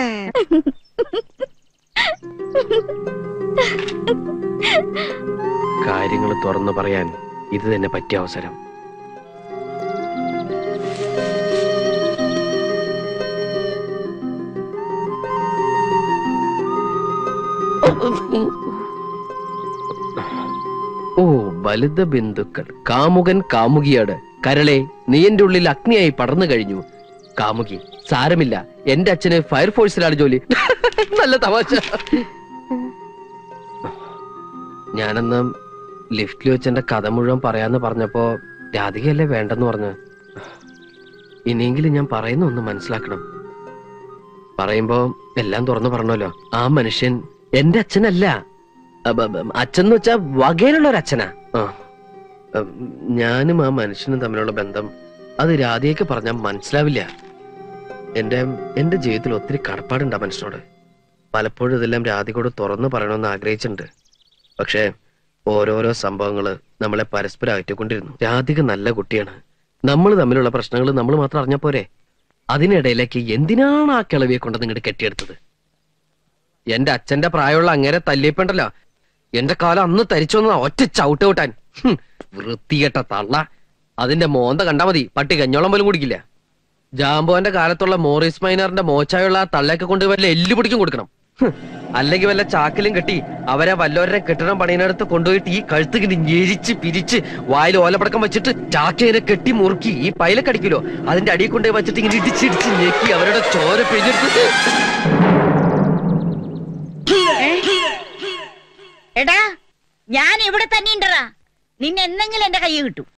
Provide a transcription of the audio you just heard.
കാര്യങ്ങൾ തുറന്നു പറയാൻ ഇത് തന്നെ പറ്റിയ അവസരം ഓ ബലിത ബിന്ദുക്കൾ കാമുകൻ കാമുകിയാണ് കരളെ നീ എന്റെ ഉള്ളിൽ അഗ്നിയായി പടർന്നു കഴിഞ്ഞു കാമുകി സാരമില്ല എന്റെ അച്ഛന് ഫയർഫോഴ്സിലാണ് ജോലി നല്ല തമാശ ഞാനന്ന് ലിഫ്റ്റിൽ വെച്ച് എന്റെ കഥ മുഴുവൻ പറയാന്ന് പറഞ്ഞപ്പോ രാധികയല്ലേ വേണ്ടെന്ന് പറഞ്ഞു ഇനിയെങ്കിലും ഞാൻ പറയുന്ന ഒന്ന് മനസ്സിലാക്കണം പറയുമ്പോ എല്ലാം തുറന്നു പറഞ്ഞല്ലോ ആ മനുഷ്യൻ എന്റെ അച്ഛനല്ല അബ- അബ- അച്ഛൻ എന്ന് വെച്ചാ വകയിലുള്ള ഒരു അച്ഛനാ ആ. ഉം, ഞാനും ആ മനുഷ്യനും തമ്മിലുള്ള ബന്ധം അത് രാധയൊക്കെ പറഞ്ഞാൽ മനസ്സിലാവില്ല എന്റെ എന്റെ ജീവിതത്തിൽ ഒത്തിരി കടപ്പാടുണ്ട് ആ മനുഷ്യനോട് പലപ്പോഴും ഇതെല്ലാം രാധികയോട് തുറന്നു പറയണമെന്ന് ആഗ്രഹിച്ചിട്ടുണ്ട് പക്ഷേ ഓരോരോ സംഭവങ്ങള് നമ്മളെ പരസ്പരം അകറ്റിക്കൊണ്ടിരുന്നു രാധിക നല്ല കുട്ടിയാണ് നമ്മൾ തമ്മിലുള്ള പ്രശ്നങ്ങൾ നമ്മൾ മാത്രം അറിഞ്ഞ പോരെ അതിനിടയിലേക്ക് എന്തിനാണ് ആ കിളവിയെ കൊണ്ട് നിങ്ങോട്ട് കെട്ടിയെടുത്തത് എന്റെ അച്ഛന്റെ പ്രായമുള്ള അങ്ങേരെ തല്ലിയപ്പണ്ടല്ലോ എന്റെ കാലം അന്ന് തരിച്ചൊന്ന ഒറ്റ ചവിട്ട് വിട്ടാൻ ഹും, വൃത്തികെട്ട തള്ള അതിന്റെ മോന്ത കണ്ടാ മതി പട്ടി കഞ്ഞോളം പോലും കുടിക്കില്ല ജാമ്പോന്റെ കാലത്തുള്ള മോറിസ് മൈനറിന്റെ മോച്ചായുള്ള ആ തള്ളയൊക്കെ കൊണ്ട് വല്ല എല്ലു പിടിക്കും കൊടുക്കണം ഹും, അല്ലെങ്കിൽ വല്ല ചാക്കിലും കെട്ടി അവരെ വല്ലവരുടെ കെട്ടിടം പണിയിനടുത്ത് കൊണ്ടുപോയിട്ട് ഈ കഴുത്ത് ഇങ്ങനെ ഞെരിച്ച് പിരിച്ച് വായിൽ ഓലപ്പടക്കം വെച്ചിട്ട് ചാക്കിനെ കെട്ടി മുറുക്കി ഈ പൈലൊക്കെ അടിക്കുമല്ലോ അതിന്റെ അടിയിൽ കൊണ്ടുപോയി വെച്ചിട്ട് ഇങ്ങനെ ഇടിച്ചിടിച്ച് ഞെക്കി അവരുടെ ചോര പിഴിഞ്ഞെടുത്ത് എടാ ഞാൻ ഇവിടെ തന്നെ ഉണ്ടറാ നിന്നെ എന്തെങ്കിലും എന്റെ കൈ കിട്ടും